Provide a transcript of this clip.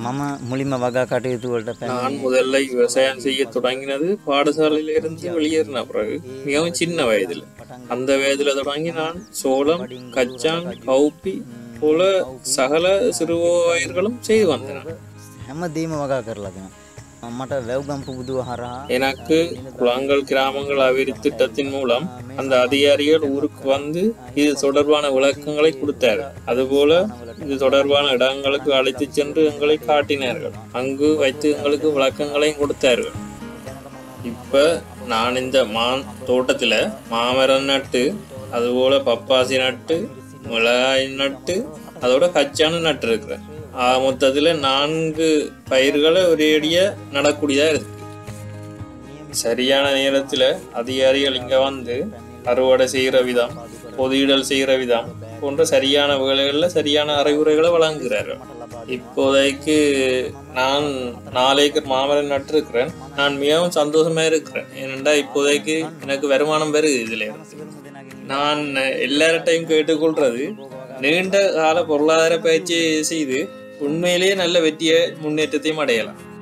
මම මුලින්ම වගා කටයුතු වලට පැන நான் முதல்ல விவசாயம் செய்ய தொடங்கினது பாடசாலையில இருந்து வெளியேறின பிறகு மிகவும் சின்ன வயதுல அந்த வயதுல தொடங்கி நான் சோளம் கச்சான் கவுப்பி போல சகல சிறுபயிர்களும் செய்து வந்தேன் හැමදීම වගා කරලාගෙන මට වැව්ගම් පුබුදුව හරහා எனக்கு குளங்கள் கிராமங்கள் அபிவிருத்தி திட்டத்தின் மூலம் அந்த அதிகாரிகள் ஊருக்கு வந்து இது தொடர்பான விளக்கங்களை கொடுத்தார்கள் அதுபோல இது தொடர்பான இடங்களுக்கு அழைத்து சென்று எங்களை காட்டினார்கள் அங்கு வைத்து எங்களுக்கு விளக்கங்களையும் கொடுத்தார்கள் இப்ப நான் இந்த மா தோட்டத்துல மாமரம் நட்டு அதுபோல பப்பாசி நட்டு மிளகாய் நட்டு அதோட கச்சான நட்டு இருக்கிறேன் ஆக மொத்தத்துல நான்கு பயிர்களை ஒரேடியா நடக்கூடியதா இருக்கு சரியான நேரத்துல அதிகாரிகள் இங்க வந்து அறுவடை செய்கிற விதம் பொதியிடல் செய்கிற விதம் போன்ற சரியான வேலைகள்ல சரியான அறிவுரைகளை வழங்குகிறார்கள் இப்போதைக்கு நான் நாலு ஏக்கர் மாமரம் நட்டிருக்கிறேன் நான் மிகவும் சந்தோஷமா இருக்கிறேன் ஏனென்றா இப்போதைக்கு எனக்கு வருமானம் வருது இதுல இருந்து நான் எல்லார்ட்டையும் கேட்டுக்கொள்றது நீண்ட கால பொருளாதார பயிற்சி செய்து உண்மையிலேயே நல்ல வெற்றியை முன்னேற்றத்தையும் அடையலாம்